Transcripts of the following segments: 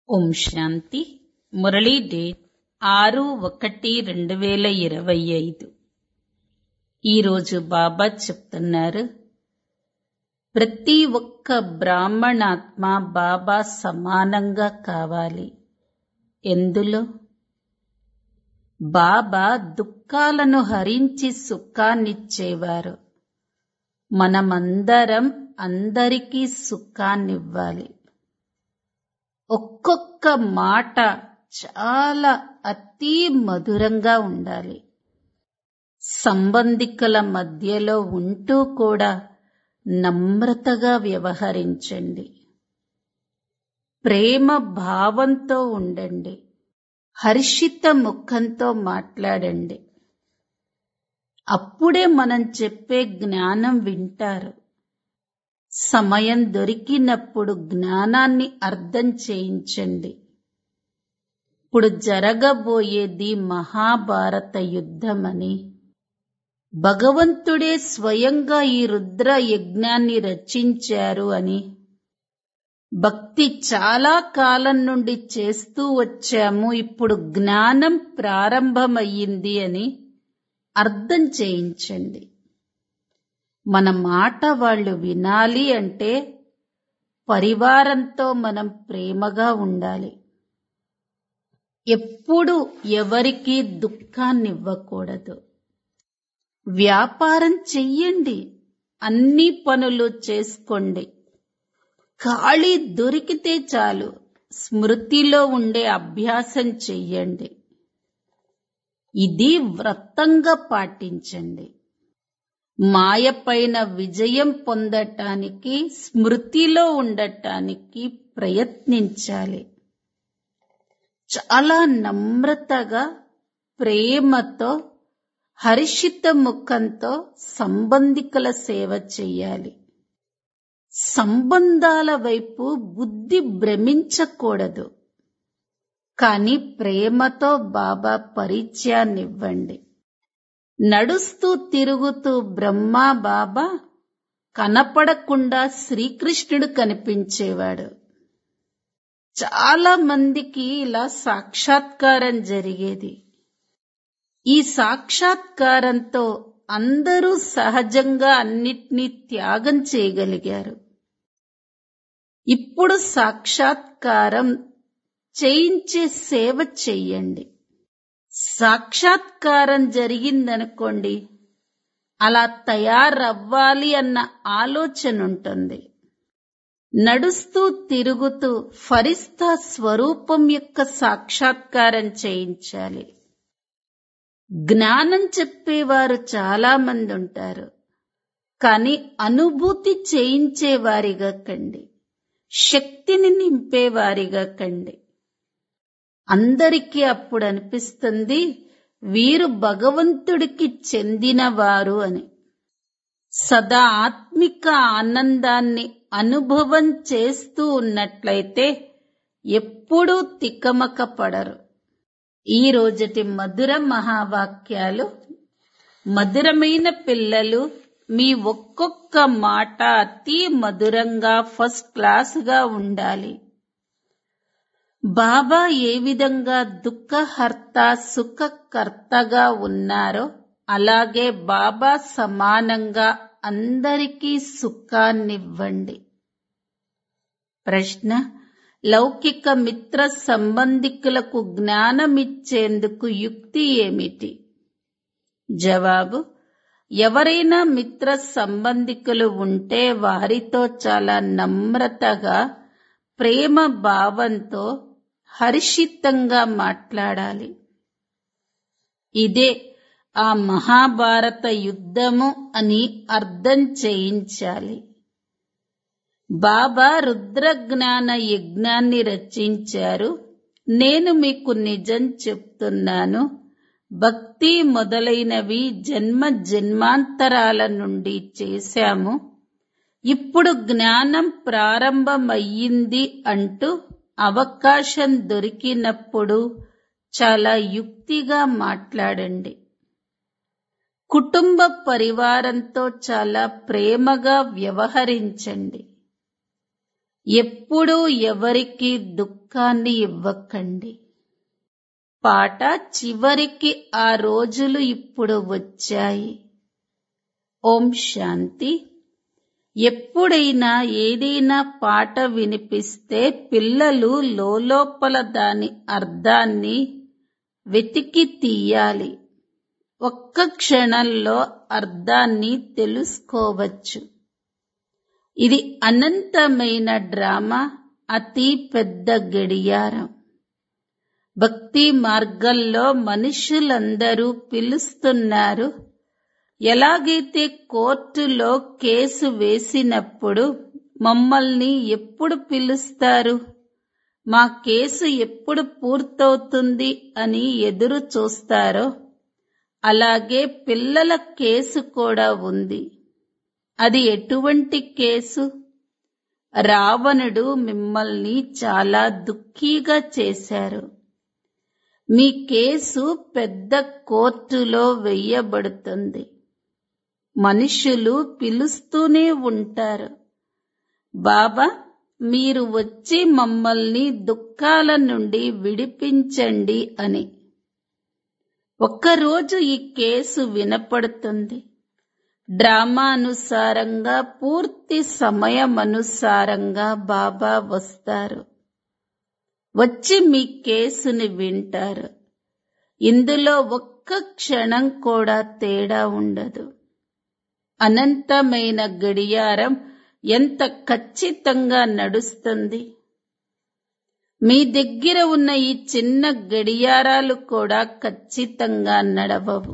ఓం శాంతి Murali date ఆరు ఒకటి రెండు వేల ఇరవై ఐదు ఈరోజు బాబా చెప్తున్నారు ప్రతి ఒక్క బ్రాహ్మణాత్మ బాబా సమానంగా కావాలి ఎందులో బాబా దుఃఖాలను హరించి సుఖాన్నిచ్చేవారు మనమందరం అందరికీ సుఖాన్నివ్వాలి ఒక్కొక్క మాట చాలా అతి మధురంగా ఉండాలి సంబంధికుల మధ్యలో ఉంటూ కూడా నమ్రతగా వ్యవహరించండి ప్రేమ భావంతో ఉండండి హర్షిత ముఖంతో మాట్లాడండి అప్పుడే మనం చెప్పే జ్ఞానం వింటారు సమయం దొరికినప్పుడు జ్ఞానాన్ని అర్థం చేయించండి ఇప్పుడు జరగబోయేది మహాభారత యుద్ధమని భగవంతుడే స్వయంగా ఈ రుద్ర యజ్ఞాన్ని రచించారు అని భక్తి చాలా కాలం నుండి చేస్తూ వచ్చాము ఇప్పుడు జ్ఞానం ప్రారంభమయ్యింది అని అర్థం చేయించండి మన మాట వాళ్ళు వినాలి అంటే పరివారంతో మనం ప్రేమగా ఉండాలి ఎప్పుడు ఎవరికి దుఃఖాన్ని ఇవ్వకూడదు వ్యాపారం చెయ్యండి అన్ని పనులు చేసుకోండి ఖాళీ దొరికితే చాలు స్మృతిలో ఉండే అభ్యాసం చెయ్యండి ఇది వ్రతంగా పాటించండి మాయ పైన విజయం పొందటానికి స్మృతిలో ఉండటానికి ప్రయత్నించాలి చాలా నమ్రతగా ప్రేమతో హర్షిత ముఖంతో సంబంధికుల సేవ చెయ్యాలి సంబంధాల వైపు బుద్ధి భ్రమించకూడదు కానీ ప్రేమతో బాబా పరిచయాన్నివ్వండి నడుస్తూ తిరుగుతూ బ్రహ్మ బాబా కనపడకుండా శ్రీకృష్ణుడు కనిపించేవాడు చాలా మందికి ఇలా సాక్షాత్కారం జరిగేది ఈ సాక్షాత్కారంతో అందరూ సహజంగా అన్నిటినీ త్యాగం చేయగలిగారు ఇప్పుడు సాక్షాత్కారం చేయించే సేవ చెయ్యండి సాక్షాత్కారం జరిగిందనుకోండి అలా తయారవ్వాలి అన్న ఆలోచన ఉంటుంది నడుస్తూ తిరుగుతూ ఫరిస్తా స్వరూపం యొక్క సాక్షాత్కారం చేయించాలి జ్ఞానం చెప్పేవారు చాలా మంది ఉంటారు కానీ అనుభూతి చేయించేవారిగా కండి శక్తిని నింపేవారిగా కండి అందరికీ అప్పుడు అనిపిస్తుంది వీరు భగవంతుడికి చెందినవారు అని సదా ఆత్మిక ఆనందాన్ని అనుభవం చేస్తూ ఉన్నట్లయితే ఎప్పుడూ తికమక పడరు ఈ రోజటి మధుర మహావాక్యాలు మధురమైన పిల్లలు మీ ఒక్కొక్క మాట అతి మధురంగా ఫస్ట్ క్లాస్గా ఉండాలి బాబా ఏ విధంగా దుఃఖహర్త సుఖకర్తగా ఉన్నారో అలాగే బాబా సమానంగా అందరికీ సుఖాన్నివ్వండి ప్రశ్న లౌకిక మిత్ర సంబంధికులకు జ్ఞానమిచ్చేందుకు యుక్తి ఏమిటి జవాబు ఎవరైనా మిత్ర సంబంధికులు ఉంటే వారితో చాలా నమ్రతగా ప్రేమ భావంతో హర్షితంగా మాట్లాడాలి ఇదే ఆ మహాభారత యుద్ధము అని అర్థం చేయించాలి బాబా రుద్రజ్ఞాన యజ్ఞాన్ని రచించారు నేను మీకు నిజం చెప్తున్నాను భక్తి మొదలైనవి జన్మ జన్మాంతరాల నుండి చేశాము ఇప్పుడు జ్ఞానం ప్రారంభమయ్యింది అంటూ అవకాశం దొరికినప్పుడు చాలా యుక్తిగా మాట్లాడండి కుటుంబ పరివారంతో చాలా ప్రేమగా వ్యవహరించండి ఎప్పుడూ ఎవరికి దుఃఖాన్ని ఇవ్వకండి పాట చివరికి ఆ రోజులు ఇప్పుడు వచ్చాయి ఓం శాంతి ఎప్పుడైనా ఏదైనా పాట వినిపిస్తే పిల్లలు లోపల దాని అర్థాన్ని వెతికి తీయాలి ఒక్క క్షణంలో అర్థాన్ని తెలుసుకోవచ్చు ఇది అనంతమైన డ్రామా అతి పెద్ద గడియారం భక్తి మార్గంలో మనుషులందరూ పిలుస్తున్నారు ఎలాగైతే కోర్టులో కేసు వేసినప్పుడు మమ్మల్ని ఎప్పుడు పిలుస్తారు మా కేసు ఎప్పుడు పూర్తవుతుంది అని ఎదురు చూస్తారో అలాగే పిల్లల కేసు కూడా ఉంది అది ఎటువంటి కేసు రావణుడు మిమ్మల్ని చాలా దుఃఖీగా చేశారు మీ కేసు పెద్ద కోర్టులో వెయ్యబడుతుంది మనుషులు పిలుస్తూనే ఉంటారు బాబా మీరు వచ్చి మమ్మల్ని దుఃఖాల నుండి విడిపించండి అని ఒక్కరోజు ఈ కేసు వినపడుతుంది డ్రామానుసారంగా పూర్తి సమయమనుసారంగా బాబా వస్తారు వచ్చి మీ కేసుని వింటారు ఇందులో ఒక్క క్షణం కూడా తేడా ఉండదు అనంతమైన గడియారం ఎంత ఖచ్చితంగా నడుస్తుంది మీ దగ్గర ఉన్న ఈ చిన్న గడియారాలు కూడా ఖచ్చితంగా నడవవు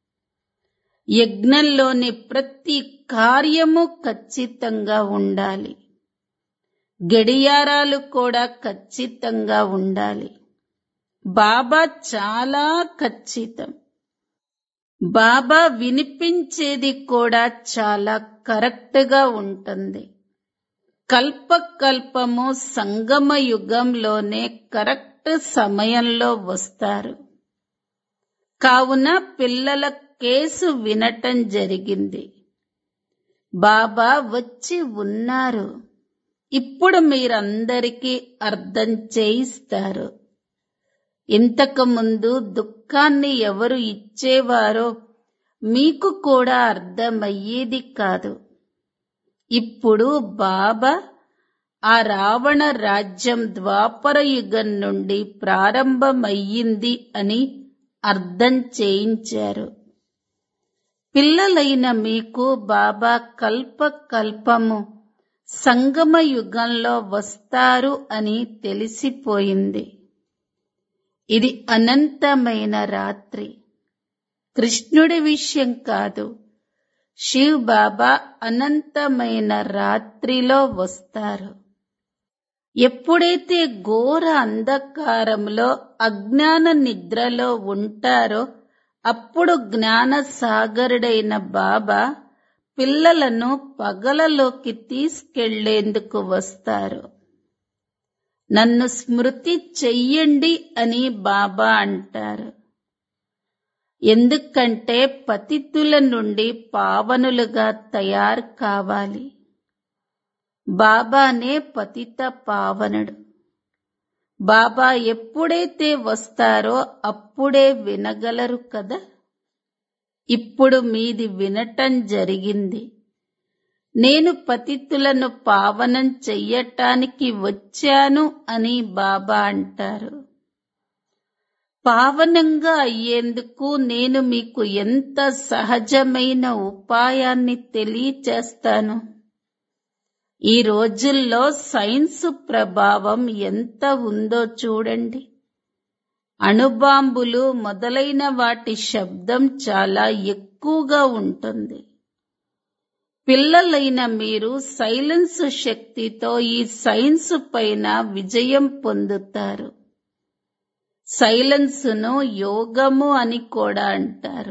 యజ్ఞంలోని ప్రతి కార్యము ఖచ్చితంగా ఉండాలి గడియారాలు కూడా ఖచ్చితంగా ఉండాలి బాబా చాలా ఖచ్చితం బాబా వినిపించేది కూడా చాలా కరెక్ట్ గా ఉంటుంది కల్పకల్పము సంగమ యుగంలోనే కరెక్ట్ సమయంలో వస్తారు కావున పిల్లల కేసు వినటం జరిగింది బాబా వచ్చి ఉన్నారు ఇప్పుడు మీరందరికీ అర్థం చేయిస్తారు ఇంతకు ముందు దుఃఖాన్ని ఎవరు ఇచ్చేవారో మీకు కూడా అర్థమయ్యేది కాదు ఇప్పుడు బాబా ఆ రావణ రాజ్యం ద్వాపర యుగం నుండి ప్రారంభమయ్యింది అని అర్థం చేయించారు పిల్లలైన మీకు బాబా కల్ప కల్పము సంగమ యుగంలో వస్తారు అని తెలిసిపోయింది ఇది అనంతమైన రాత్రి కృష్ణుడి విషయం కాదు శివ్ బాబా అనంతమైన రాత్రిలో వస్తారు ఎప్పుడైతే ఘోర అంధకారంలో అజ్ఞాన నిద్రలో ఉంటారో అప్పుడు జ్ఞాన సాగరుడైన బాబా పిల్లలను పగలలోకి తీసుకెళ్లేందుకు వస్తారు నన్ను స్మృతి చెయ్యండి అని బాబా అంటారు ఎందుకంటే పతితుల నుండి పావనులుగా తయారు కావాలి బాబానే పతిత పావనుడు బాబా ఎప్పుడైతే వస్తారో అప్పుడే వినగలరు కదా ఇప్పుడు మీది వినటం జరిగింది నేను పతితులను పావనం చెయ్యటానికి వచ్చాను అని బాబా అంటారు పావనంగా అయ్యేందుకు నేను మీకు ఎంత సహజమైన ఉపాయాన్ని తెలియచేస్తాను ఈ రోజుల్లో సైన్స్ ప్రభావం ఎంత ఉందో చూడండి అణుబాంబులు మొదలైన వాటి శబ్దం చాలా ఎక్కువగా ఉంటుంది పిల్లలైన మీరు సైలెన్స్ శక్తితో ఈ సైన్స్ పైన విజయం పొందుతారు సైలెన్స్ను యోగము అని కూడా అంటారు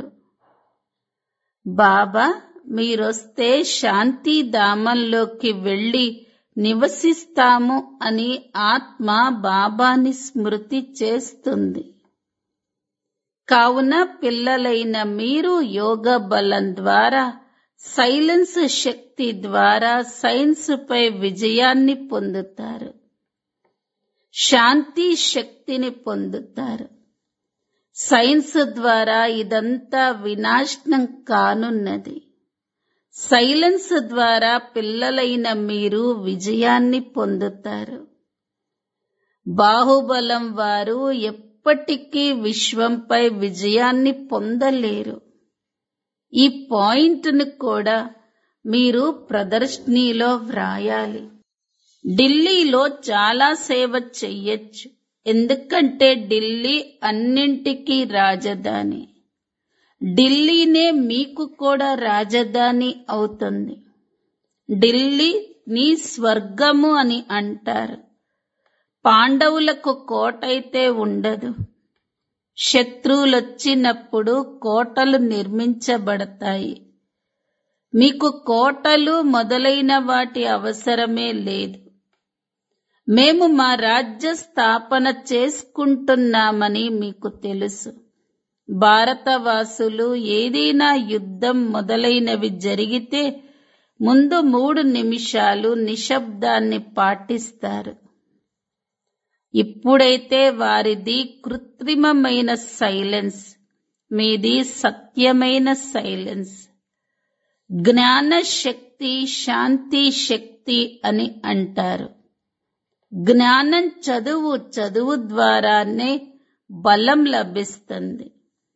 బాబా మీరొస్తే శాంతిధామంలోకి వెళ్ళి నివసిస్తాము అని ఆత్మ బాబాని స్మృతి చేస్తుంది కావున పిల్లలైన మీరు యోగ బలం ద్వారా సైలెన్స్ శక్తి ద్వారా సైన్స్ పై విజయాన్ని పొందుతారు శాంతి శక్తిని పొందుతారు సైన్స్ ద్వారా ఇదంతా వినాశనం కానున్నది సైలెన్స్ ద్వారా పిల్లలైన మీరు విజయాన్ని పొందుతారు బాహుబలం వారు ఎప్పటికీ విశ్వంపై విజయాన్ని పొందలేరు ఈ పాయింట్ను కూడా మీరు ప్రదర్శనీలో వ్రాయాలి ఢిల్లీలో చాలా సేవ చెయ్యొచ్చు ఎందుకంటే ఢిల్లీ అన్నింటికీ రాజధాని ఢిల్లీనే మీకు కూడా రాజధాని అవుతుంది ఢిల్లీ నీ స్వర్గము అని అంటారు పాండవులకు కోటైతే ఉండదు శత్రువులొచ్చినప్పుడు కోటలు నిర్మించబడతాయి మీకు కోటలు మొదలైన వాటి అవసరమే లేదు మేము మా రాజ్య స్థాపన చేసుకుంటున్నామని మీకు తెలుసు భారతవాసులు ఏదైనా యుద్ధం మొదలైనవి జరిగితే ముందు మూడు నిమిషాలు నిశ్శబ్దాన్ని పాటిస్తారు ఇప్పుడైతే వారిది కృత్రిమమైన సైలెన్స్ మీది సత్యమైన సైలెన్స్ జ్ఞాన శక్తి శాంతి శక్తి అని అంటారు జ్ఞానం చదువు చదువు ద్వారానే బలం లభిస్తుంది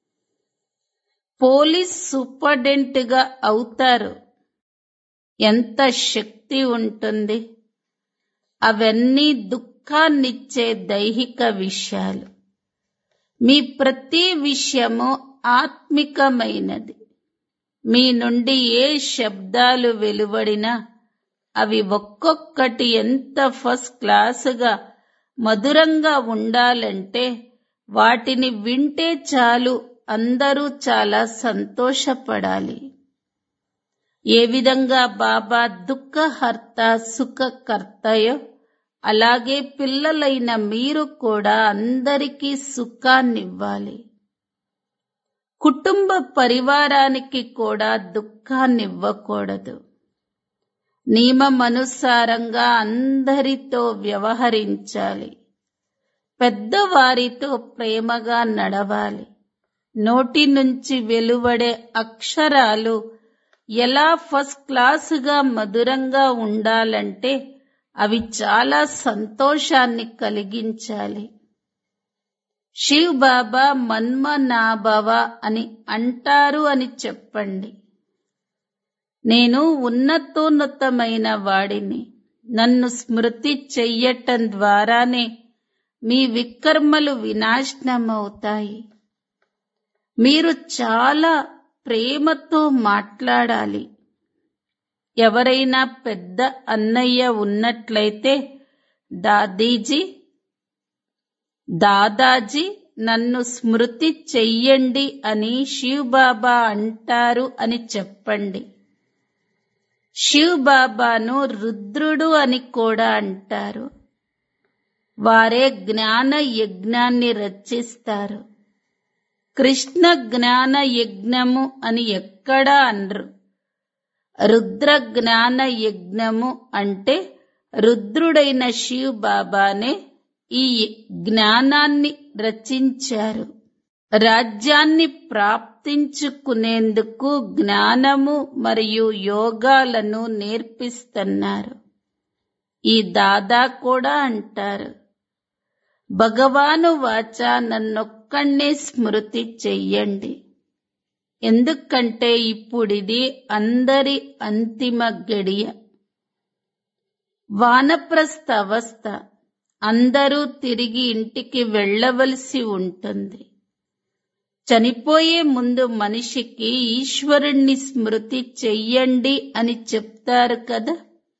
పోలీస్ సూపర్డెంట్ గా అవుతారు ఎంత శక్తి ఉంటుంది అవన్నీ దుఃఖాన్నిచ్చే దైహిక విషయాలు మీ ప్రతి విషయము ఆత్మికమైనది మీ నుండి ఏ శబ్దాలు వెలువడినా అవి ఒక్కొక్కటి ఎంత ఫస్ట్ క్లాసుగా మధురంగా ఉండాలంటే వాటిని వింటే చాలు అందరూ చాలా సంతోషపడాలి ఏ విధంగా బాబా దుఃఖహర్త సుఖకర్తయో అలాగే పిల్లలైన మీరు కూడా అందరికీ సుఖాన్నివ్వాలి కుటుంబ పరివారానికి కూడా దుఃఖాన్నివ్వకూడదు నియమమనుసారంగా అందరితో వ్యవహరించాలి పెద్దవారితో ప్రేమగా నడవాలి నోటి నుంచి వెలువడే అక్షరాలు ఎలా ఫస్ట్ క్లాసుగా మధురంగా ఉండాలంటే అవి చాలా సంతోషాన్ని కలిగించాలి శివ్ బాబా మన్మనాభవ అని అంటారు అని చెప్పండి నేను ఉన్నతోన్నతమైన వాడిని నన్ను స్మృతి చెయ్యటం ద్వారానే మీ వికర్మలు వినాశనమవుతాయి మీరు చాలా ప్రేమతో మాట్లాడాలి ఎవరైనా పెద్ద అన్నయ్య ఉన్నట్లయితే దాదీజీ దాదాజీ నన్ను స్మృతి చెయ్యండి అని శివ్ బాబా అంటారు అని చెప్పండి శివ్ బాబాను రుద్రుడు అని కూడా అంటారు వారే జ్ఞాన యజ్ఞాన్ని రచిస్తారు కృష్ణ జ్ఞాన యజ్ఞము అని ఎక్కడా అనరు రుద్ర జ్ఞాన యజ్ఞము అంటే రుద్రుడైన శివ్ బాబానే ఈ జ్ఞానాన్ని రచించారు రాజ్యాన్ని ప్రాప్తించుకునేందుకు జ్ఞానము మరియు యోగాలను నేర్పిస్తున్నారు ఈ దాదా కూడా అంటారు భగవాను వాచ నన్నొక్కడే స్మృతి చెయ్యండి ఎందుకంటే ఇప్పుడిది అందరి అంతిమ గడియ వానప్రస్థ అవస్థ అందరూ తిరిగి ఇంటికి వెళ్ళవలసి ఉంటుంది చనిపోయే ముందు మనిషికి ఈశ్వరుణ్ణి స్మృతి చెయ్యండి అని చెప్తారు కదా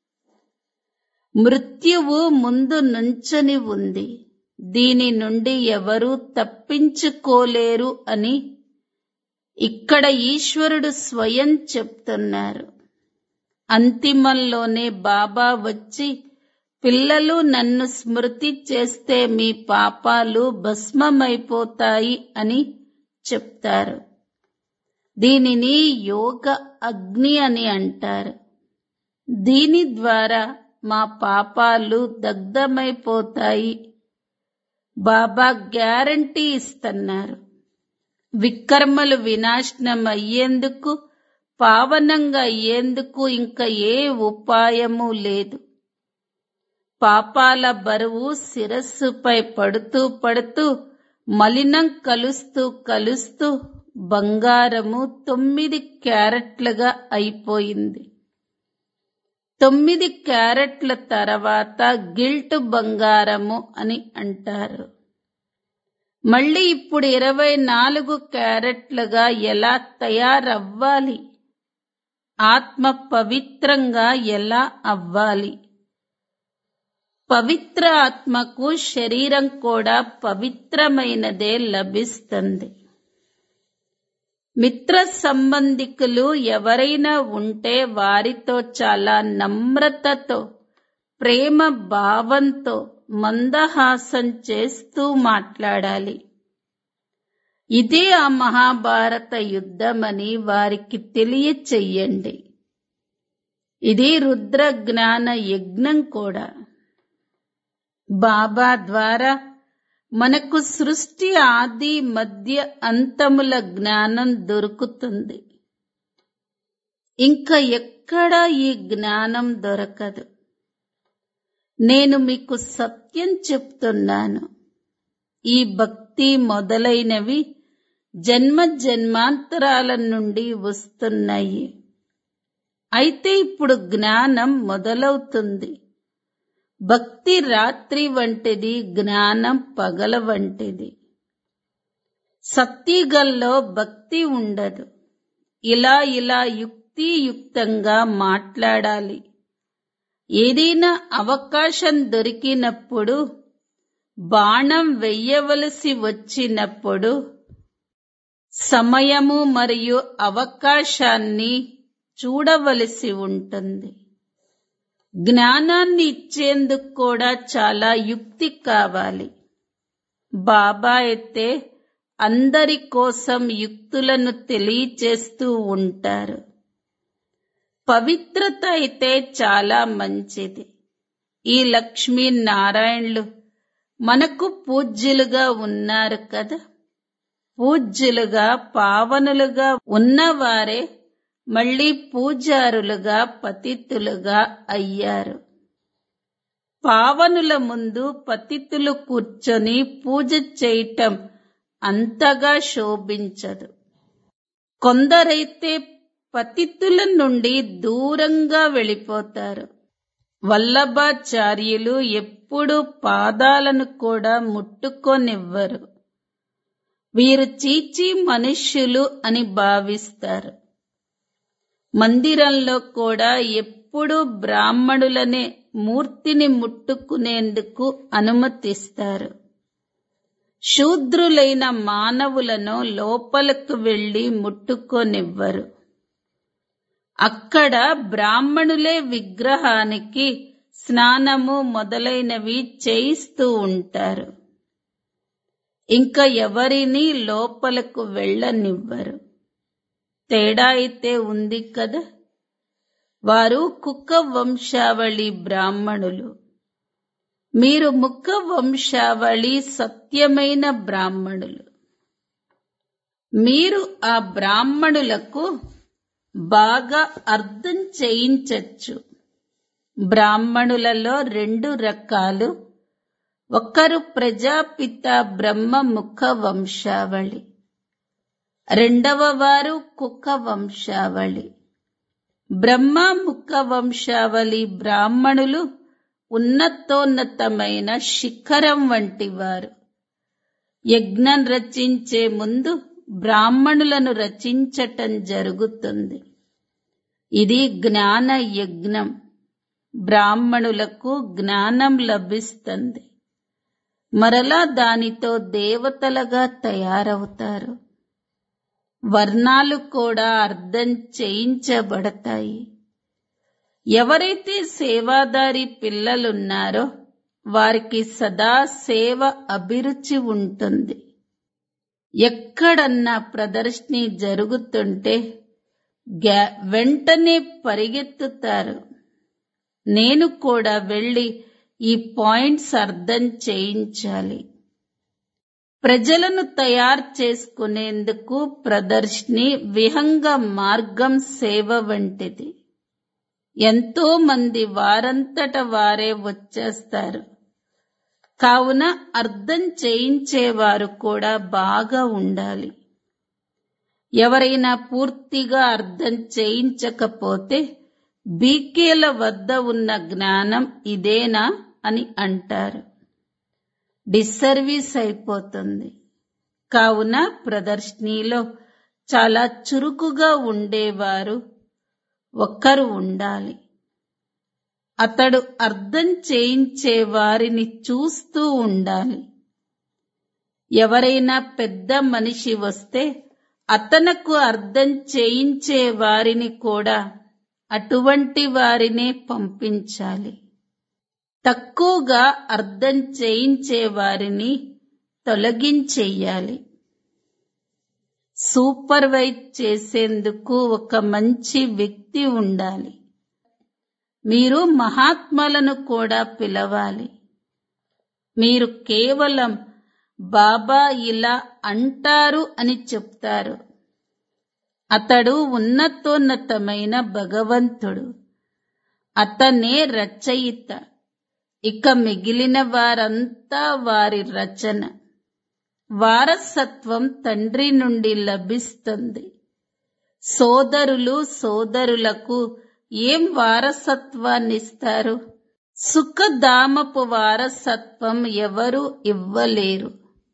మృత్యువు ముందు నుంచని ఉంది దీని నుండి ఎవరూ తప్పించుకోలేరు అని ఇక్కడ ఈశ్వరుడు స్వయం చెప్తున్నారు అంతిమంలోనే బాబా వచ్చి పిల్లలు నన్ను స్మృతి చేస్తే మీ పాపాలు భస్మమైపోతాయి అని చెప్తారు దీనిని యోగ అగ్ని అని అంటారు దీని ద్వారా మా పాపాలు దగ్ధమైపోతాయి బాబా గ్యారంటీ ఇస్తున్నారు వికర్మలు వినాశనం అయ్యేందుకు పావనంగా అయ్యేందుకు ఇంకా ఏ ఉపాయము లేదు పాపాల బరువు శిరస్సుపై పడుతూ పడుతూ మలినం కలుస్తూ కలుస్తూ బంగారము తొమ్మిది క్యారెట్లుగా అయిపోయింది తొమ్మిది క్యారెట్ల తర్వాత గిల్ట్ బంగారము అని అంటారు మళ్ళీ ఇప్పుడు ఇరవై నాలుగు క్యారెట్లుగా ఎలా తయారవ్వాలి ఆత్మ పవిత్రంగా ఎలా అవ్వాలి పవిత్ర ఆత్మకు శరీరం కూడా పవిత్రమైనదే లభిస్తుంది మిత్ర సంబంధికులు ఎవరైనా ఉంటే వారితో చాలా నమ్రతతో ప్రేమ భావంతో మందహాసం చేస్తూ మాట్లాడాలి ఇదే ఆ మహాభారత యుద్ధమని వారికి తెలియచెయ్యండి ఇది రుద్ర జ్ఞాన యజ్ఞం కూడా బాబా ద్వారా మనకు సృష్టి ఆది మధ్య అంతముల జ్ఞానం దొరుకుతుంది ఇంకా ఎక్కడ ఈ జ్ఞానం దొరకదు నేను మీకు సత్యం చెప్తున్నాను ఈ భక్తి మొదలైనవి జన్మ జన్మాంతరాల నుండి వస్తున్నాయి అయితే ఇప్పుడు జ్ఞానం మొదలవుతుంది భక్తి రాత్రి వంటిది జ్ఞానం పగల వంటిది సత్తిగల్లో భక్తి ఉండదు ఇలా ఇలా యుక్తియుక్తంగా మాట్లాడాలి ఏదైనా అవకాశం దొరికినప్పుడు బాణం వెయ్యవలసి వచ్చినప్పుడు సమయము మరియు అవకాశాన్ని చూడవలసి ఉంటుంది జ్ఞానాన్ని ఇచ్చేందుకు కూడా చాలా యుక్తి కావాలి బాబా అయితే అందరి కోసం యుక్తులను తెలియచేస్తూ ఉంటారు పవిత్రత అయితే చాలా మంచిది ఈ లక్ష్మీ నారాయణులు మనకు పూజ్యులుగా ఉన్నారు కదా పూజ్యులుగా పావనులుగా ఉన్నవారే మళ్ళీ పూజారులుగా పతితులుగా అయ్యారు పావనుల ముందు పతితులు కూర్చొని పూజ చేయటం అంతగా శోభించదు కొందరైతే పతితుల నుండి దూరంగా వెళ్ళిపోతారు వల్లభాచార్యులు ఎప్పుడు పాదాలను కూడా ముట్టుకోనివ్వరు వీరు చీచి మనుష్యులు అని భావిస్తారు మందిరంలో కూడా ఎప్పుడూ బ్రాహ్మణులనే మూర్తిని ముట్టుకునేందుకు అనుమతిస్తారు శూద్రులైన మానవులను లోపలకు వెళ్లి ముట్టుకోనివ్వరు అక్కడ బ్రాహ్మణులే విగ్రహానికి స్నానము మొదలైనవి చేయిస్తూ ఉంటారు ఇంకా ఎవరిని లోపలకు వెళ్ళనివ్వరు తేడా అయితే ఉంది కదా వారు కుక్క వంశావళి బ్రాహ్మణులు మీరు ముఖ వంశావళి సత్యమైన బ్రాహ్మణులు మీరు ఆ బ్రాహ్మణులకు బాగా అర్థం చేయించచ్చు బ్రాహ్మణులలో రెండు రకాలు ఒకరు ప్రజాపిత బ్రహ్మ ముఖ వంశావళి రెండవ వారు కుక్క వంశావళి బ్రహ్మ ముఖ వంశావళి బ్రాహ్మణులు ఉన్నతోన్నతమైన శిఖరం వంటి వారు యజ్ఞం రచించే ముందు బ్రాహ్మణులను రచించటం జరుగుతుంది ఇది జ్ఞాన యజ్ఞం బ్రాహ్మణులకు జ్ఞానం లభిస్తుంది మరలా దానితో దేవతలుగా తయారవుతారు వర్ణాలు కూడా అర్థం చేయించబడతాయి ఎవరైతే సేవాదారి పిల్లలున్నారో వారికి సదా సేవ అభిరుచి ఉంటుంది ఎక్కడన్నా ప్రదర్శని జరుగుతుంటే గ్యా- వెంటనే పరిగెత్తుతారు నేను కూడా వెళ్ళి ఈ పాయింట్స్ అర్థం చేయించాలి ప్రజలను తయారు చేసుకునేందుకు ప్రదర్శని విహంగ మార్గం సేవ వంటిది ఎంతో మంది వారంతట వారే వచ్చేస్తారు కావున అర్థం చేయించేవారు కూడా బాగా ఉండాలి ఎవరైనా పూర్తిగా అర్థం చేయించకపోతే బీకేల వద్ద ఉన్న జ్ఞానం ఇదేనా అని అంటారు డిస్సర్వీస్ అయిపోతుంది కావున ప్రదర్శనలో చాలా చురుకుగా ఉండేవారు ఒక్కరు ఉండాలి అతడు అర్థం చేయించే వారిని చూస్తూ ఉండాలి ఎవరైనా పెద్ద మనిషి వస్తే అతనకు అర్థం చేయించే వారిని కూడా అటువంటి వారినే పంపించాలి తక్కువగా అర్థం చేయించే వారిని తొలగించెయ్యాలి సూపర్వైజ్ చేసేందుకు ఒక మంచి వ్యక్తి ఉండాలి మీరు మహాత్మలను కూడా పిలవాలి మీరు కేవలం బాబా ఇలా అంటారు అని చెప్తారు అతడు ఉన్నతోన్నతమైన భగవంతుడు అతనే రచయిత ఇక మిగిలిన వారంతా వారి రచన వారసత్వం తండ్రి నుండి లభిస్తుంది సోదరులు సోదరులకు ఏం వారసత్వాన్నిస్తారు సుఖధామపు వారసత్వం ఎవరు ఇవ్వలేరు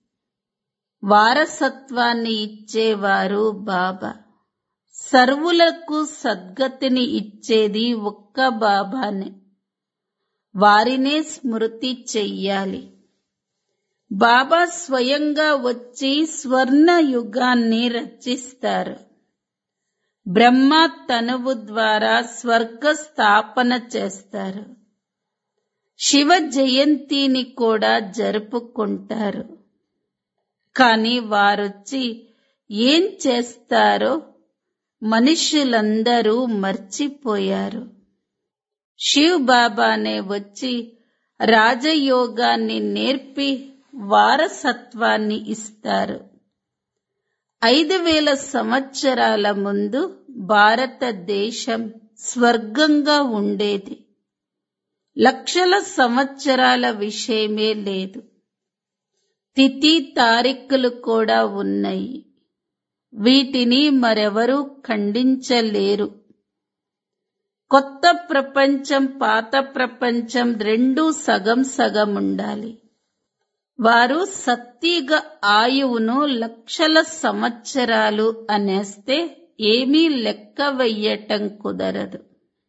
వారసత్వాన్ని ఇచ్చేవారు బాబా సర్వులకు సద్గతిని ఇచ్చేది ఒక్క బాబానే వారినే స్మృతి చెయ్యాలి బాబా స్వయంగా వచ్చి స్వర్ణ యుగాన్ని రచిస్తారు బ్రహ్మ తనువు ద్వారా స్వర్గ స్థాపన చేస్తారు శివ జయంతిని కూడా జరుపుకుంటారు కాని వారొచ్చి ఏం చేస్తారో మనుషులందరూ మర్చిపోయారు శివ్ బాబానే వచ్చి రాజయోగాన్ని నేర్పి వారసత్వాన్ని ఇస్తారు ఐదు వేల సంవత్సరాల ముందు భారతదేశం స్వర్గంగా ఉండేది లక్షల సంవత్సరాల విషయమే లేదు తిథి తారీఖులు కూడా ఉన్నాయి వీటిని మరెవరూ ఖండించలేరు కొత్త ప్రపంచం పాత ప్రపంచం రెండూ సగం సగం ఉండాలి వారు సత్తిగ ఆయువును లక్షల సంవత్సరాలు అనేస్తే ఏమీ లెక్క వెయ్యటం కుదరదు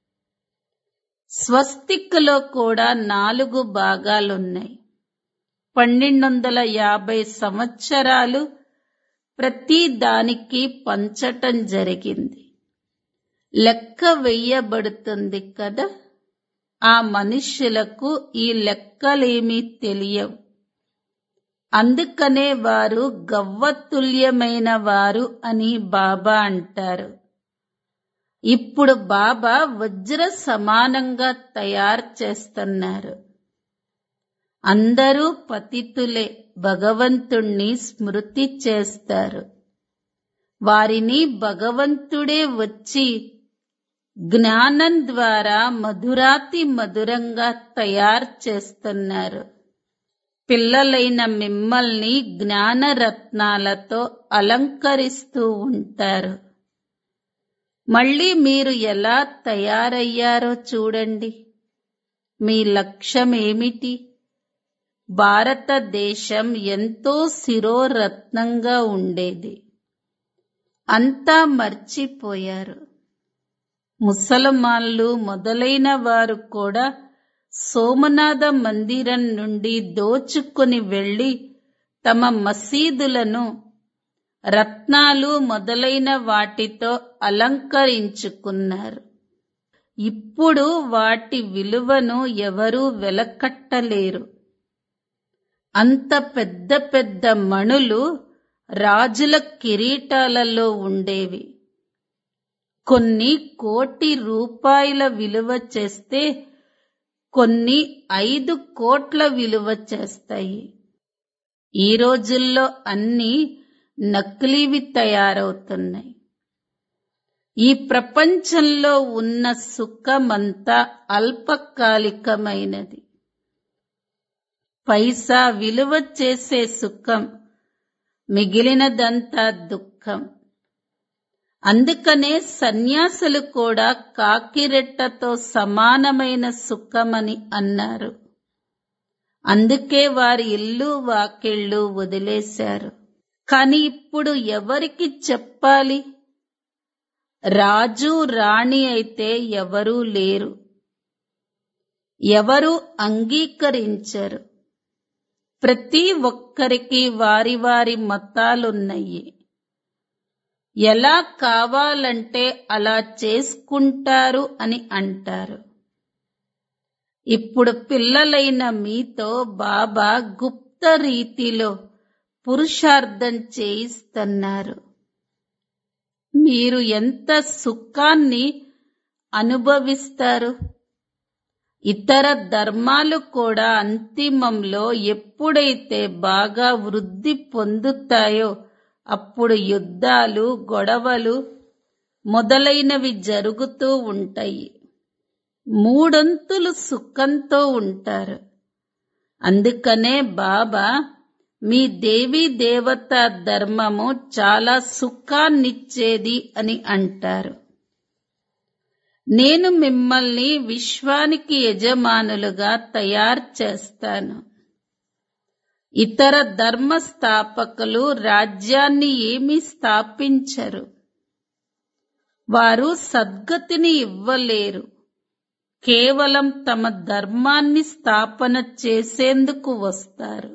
స్వస్తిక్లో కూడా నాలుగు భాగాలున్నాయి పన్నెండు వందల యాభై సంవత్సరాలు ప్రతి దానికి పంచటం జరిగింది లెక్క వెయ్యబడుతుంది కదా ఆ మనుష్యులకు ఈ లెక్కలేమీ తెలియవు అందుకనే వారు గవ్వతుల్యమైన వారు అని బాబా అంటారు ఇప్పుడు బాబా వజ్ర సమానంగా తయారు చేస్తున్నారు అందరూ పతితులే భగవంతుణ్ణి స్మృతి చేస్తారు వారిని భగవంతుడే వచ్చి జ్ఞానం ద్వారా మధురాతి మధురంగా తయారు చేస్తున్నారు పిల్లలైన మిమ్మల్ని జ్ఞానరత్నాలతో అలంకరిస్తూ ఉంటారు మళ్ళీ మీరు ఎలా తయారయ్యారో చూడండి మీ లక్ష్యం ఏమిటి భారతదేశం ఎంతో శిరోరత్నంగా ఉండేది అంతా మర్చిపోయారు ముసల్మాన్లు మొదలైన వారు కూడా సోమనాథ మందిరం నుండి దోచుకుని వెళ్లి తమ మసీదులను రత్నాలు మొదలైన వాటితో అలంకరించుకున్నారు ఇప్పుడు వాటి విలువను ఎవరూ వెలకట్టలేరు అంత పెద్ద పెద్ద మణులు రాజుల కిరీటాలలో ఉండేవి కొన్ని కోటి రూపాయల విలువ చేస్తే కొన్ని ఐదు కోట్ల విలువ చేస్తాయి ఈ రోజుల్లో అన్ని నకిలీవి తయారవుతున్నాయి ఈ ప్రపంచంలో ఉన్న సుఖమంతా అల్పకాలికమైనది పైసా విలువ చేసే సుఖం మిగిలినదంతా దుఃఖం అందుకనే సన్యాసులు కూడా కాకిరెట్టతో సమానమైన సుఖమని అన్నారు అందుకే వారి ఇల్లు వాకిళ్ళు వదిలేశారు కాని ఇప్పుడు ఎవరికి చెప్పాలి రాజు రాణి అయితే ఎవరూ లేరు ఎవరు అంగీకరించరు ప్రతి ఒక్కరికి వారి వారి మతాలున్నాయి ఎలా కావాలంటే అలా చేసుకుంటారు అని అంటారు ఇప్పుడు పిల్లలైన మీతో బాబా గుప్త రీతిలో పురుషార్థం చేయిస్తున్నారు మీరు ఎంత సుఖాన్ని అనుభవిస్తారు ఇతర ధర్మాలు కూడా అంతిమంలో ఎప్పుడైతే బాగా వృద్ధి పొందుతాయో అప్పుడు యుద్ధాలు గొడవలు మొదలైనవి జరుగుతూ ఉంటాయి మూడొంతులు సుఖంతో ఉంటారు అందుకనే బాబా మీ దేవీ దేవత ధర్మము చాలా సుఖాన్నిచ్చేది అని అంటారు నేను మిమ్మల్ని విశ్వానికి యజమానులుగా తయారు చేస్తాను ఇతర ధర్మ స్థాపకులు రాజ్యాన్ని ఏమీ స్థాపించరు వారు సద్గతిని ఇవ్వలేరు కేవలం తమ ధర్మాన్ని స్థాపన చేసేందుకు వస్తారు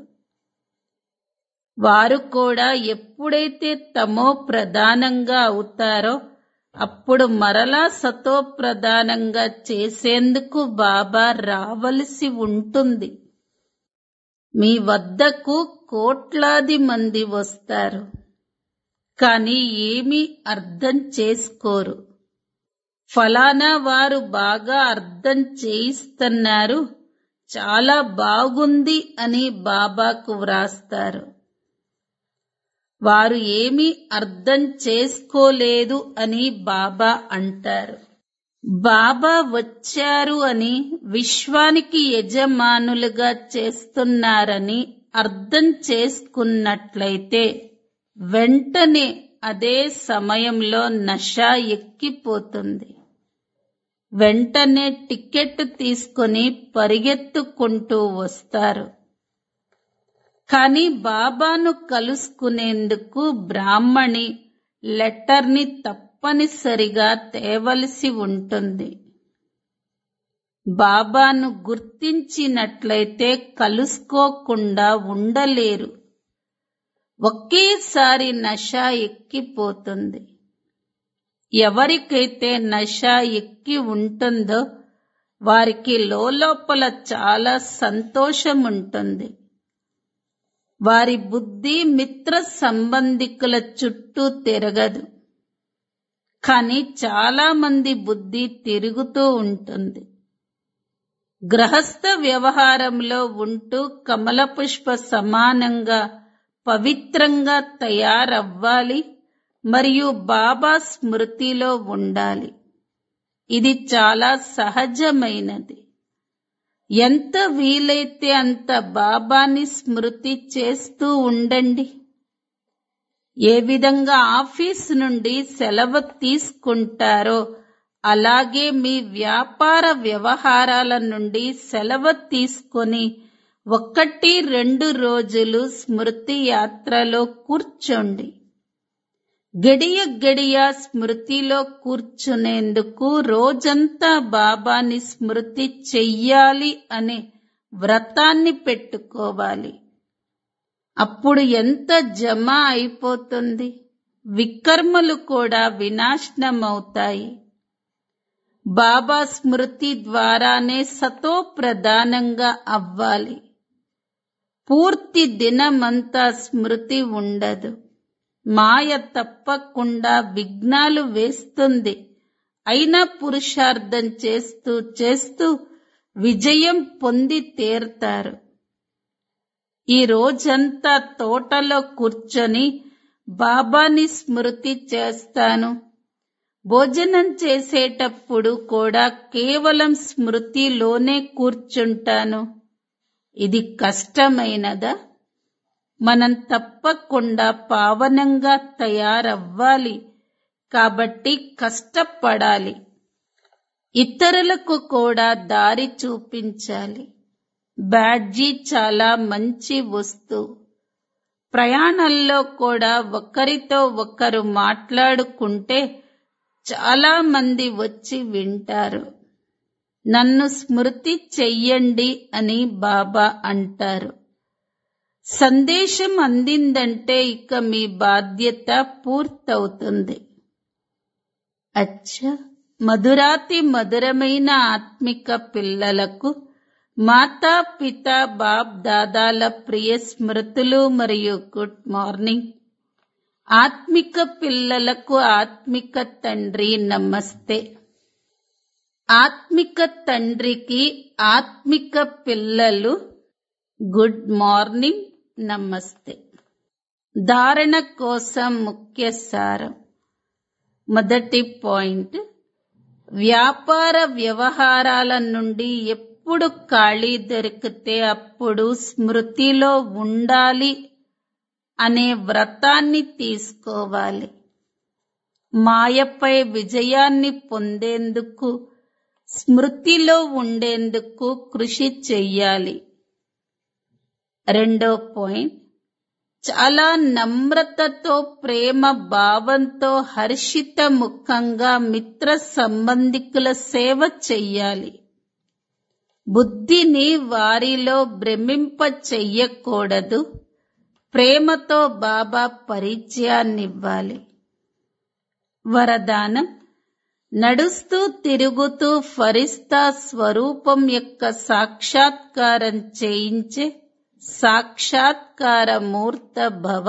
వారు కూడా ఎప్పుడైతే తమో ప్రధానంగా అవుతారో అప్పుడు మరలా సతో ప్రధానంగా చేసేందుకు బాబా రావలసి ఉంటుంది మీ వద్దకు కోట్లాది మంది వస్తారు కానీ ఏమీ అర్థం చేసుకోరు ఫలానా వారు బాగా అర్థం చేయిస్తున్నారు చాలా బాగుంది అని బాబాకు వ్రాస్తారు వారు ఏమీ అర్థం చేసుకోలేదు అని బాబా అంటారు బాబా వచ్చారు అని విశ్వానికి యజమానులుగా చేస్తున్నారని అర్థం చేసుకున్నట్లయితే వెంటనే అదే సమయంలో నష ఎక్కిపోతుంది వెంటనే టికెట్ తీసుకొని పరిగెత్తుకుంటూ వస్తారు కానీ బాబాను కలుసుకునేందుకు బ్రాహ్మణి లెటర్ని తప్పనిసరిగా తేవలసి ఉంటుంది బాబాను గుర్తించినట్లయితే కలుసుకోకుండా ఉండలేరు ఒకేసారి నష ఎక్కిపోతుంది ఎవరికైతే నష ఎక్కి ఉంటుందో వారికి లోపల చాలా సంతోషం ఉంటుంది వారి బుద్ధి మిత్ర సంబంధికుల చుట్టూ తిరగదు కానీ చాలా మంది బుద్ధి తిరుగుతూ ఉంటుంది గ్రహస్థ వ్యవహారంలో ఉంటూ కమల పుష్ప సమానంగా పవిత్రంగా తయారవ్వాలి మరియు బాబా స్మృతిలో ఉండాలి ఇది చాలా సహజమైనది ఎంత వీలైతే అంత బాబాని స్మృతి చేస్తూ ఉండండి ఏ విధంగా ఆఫీస్ నుండి సెలవు తీసుకుంటారో అలాగే మీ వ్యాపార వ్యవహారాల నుండి సెలవు తీసుకొని ఒకటి రెండు రోజులు స్మృతి యాత్రలో కూర్చోండి గడియ గడియ స్మృతిలో కూర్చునేందుకు రోజంతా బాబాని స్మృతి చెయ్యాలి అనే వ్రతాన్ని పెట్టుకోవాలి అప్పుడు ఎంత జమ అయిపోతుంది వికర్మలు కూడా వినాశనమవుతాయి బాబా స్మృతి ద్వారానే సతో ప్రధానంగా అవ్వాలి పూర్తి దినమంతా స్మృతి ఉండదు మాయ తప్పకుండా విఘ్నాలు వేస్తుంది అయినా పురుషార్థం చేస్తూ చేస్తూ విజయం పొంది తీరుతారు ఈ రోజంతా తోటలో కూర్చొని బాబాని స్మృతి చేస్తాను భోజనం చేసేటప్పుడు కూడా కేవలం స్మృతిలోనే కూర్చుంటాను ఇది కష్టమైనదా మనం తప్పకుండా పావనంగా తయారవ్వాలి కాబట్టి కష్టపడాలి ఇతరులకు కూడా దారి చూపించాలి బ్యాడ్జీ చాలా మంచి వస్తువు ప్రయాణంలో కూడా ఒకరితో ఒకరు మాట్లాడుకుంటే చాలా మంది వచ్చి వింటారు నన్ను స్మృతి చెయ్యండి అని బాబా అంటారు సందేశం అందిందంటే ఇక మీ బాధ్యత పూర్తవుతుంది అచ్చా మధురాతి మధురమైన ఆత్మిక పిల్లలకు మాతా పిత బాప్ దాదాల ప్రియ స్మృతులు మరియు గుడ్ మార్నింగ్ ఆత్మిక పిల్లలకు ఆత్మిక తండ్రి నమస్తే ఆత్మిక తండ్రికి ఆత్మిక పిల్లలు గుడ్ మార్నింగ్ నమస్తే ధారణ కోసం ముఖ్య సారం మొదటి పాయింట్ వ్యాపార వ్యవహారాల నుండి ఎప్పుడు ఖాళీ దొరికితే అప్పుడు స్మృతిలో ఉండాలి అనే వ్రతాన్ని తీసుకోవాలి మాయపై విజయాన్ని పొందేందుకు స్మృతిలో ఉండేందుకు కృషి చెయ్యాలి రెండో పాయింట్ చాలా నమ్రతతో ప్రేమ భావంతో హర్షిత ముఖంగా మిత్ర సంబంధికుల సేవ చెయ్యాలి బుద్ధిని వారిలో భ్రమింప చెయ్యకూడదు ప్రేమతో బాబా పరిచయాన్నివ్వాలి వరదానం నడుస్తూ తిరుగుతూ ఫరిస్తా స్వరూపం యొక్క సాక్షాత్కారం చేయించే సాక్షాత్కార మూర్త భవ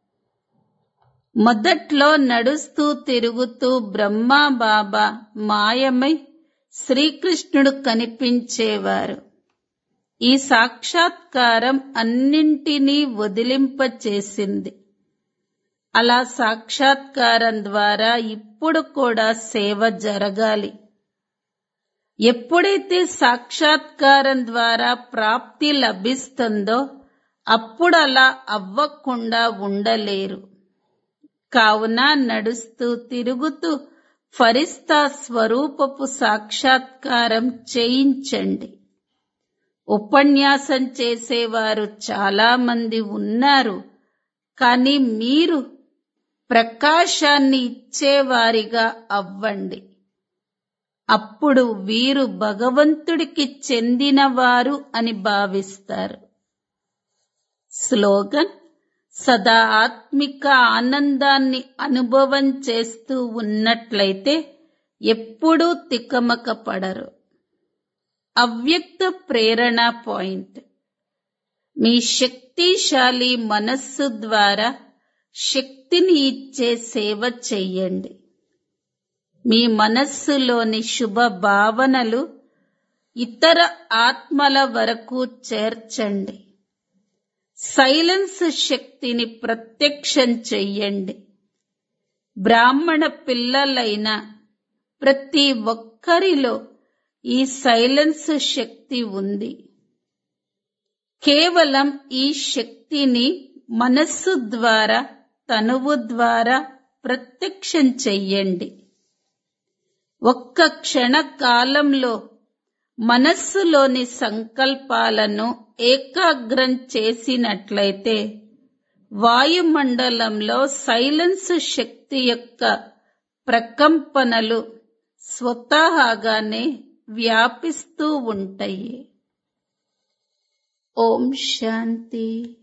మొదట్లో నడుస్తూ తిరుగుతూ బ్రహ్మా బాబా మాయమై శ్రీకృష్ణుడు కనిపించేవారు ఈ సాక్షాత్కారం అన్నింటినీ వదిలింపచేసింది అలా సాక్షాత్కారం ద్వారా ఇప్పుడు కూడా సేవ జరగాలి ఎప్పుడైతే సాక్షాత్కారం ద్వారా ప్రాప్తి లభిస్తుందో అప్పుడు అలా అవ్వకుండా ఉండలేరు కావున నడుస్తూ తిరుగుతూ ఫరిస్తా స్వరూపపు సాక్షాత్కారం చేయించండి ఉపన్యాసం చేసేవారు చాలా మంది ఉన్నారు కానీ మీరు ప్రకాశాన్ని ఇచ్చేవారిగా అవ్వండి అప్పుడు వీరు భగవంతుడికి చెందినవారు అని భావిస్తారు స్లోగన్ సదా ఆత్మిక ఆనందాన్ని అనుభవం చేస్తూ ఉన్నట్లయితే ఎప్పుడూ తికమక పడరు అవ్యక్త ప్రేరణ పాయింట్ మీ శక్తిశాలి మనస్సు ద్వారా శక్తిని ఇచ్చే సేవ చెయ్యండి మీ మనస్సులోని శుభ భావనలు ఇతర ఆత్మల వరకు చేర్చండి సైలెన్స్ శక్తిని ప్రత్యక్షం చెయ్యండి బ్రాహ్మణ పిల్లలైన ప్రతి ఒక్కరిలో ఈ సైలెన్స్ శక్తి ఉంది కేవలం ఈ శక్తిని మనస్సు ద్వారా తనువు ద్వారా ప్రత్యక్షం చెయ్యండి ఒక్క క్షణ కాలంలో మనస్సులోని సంకల్పాలను ఏకాగ్రం చేసినట్లయితే వాయుమండలంలో సైలెన్స్ శక్తి యొక్క ప్రకంపనలు స్వతహాగానే వ్యాపిస్తూ ఉంటాయి ఓం శాంతి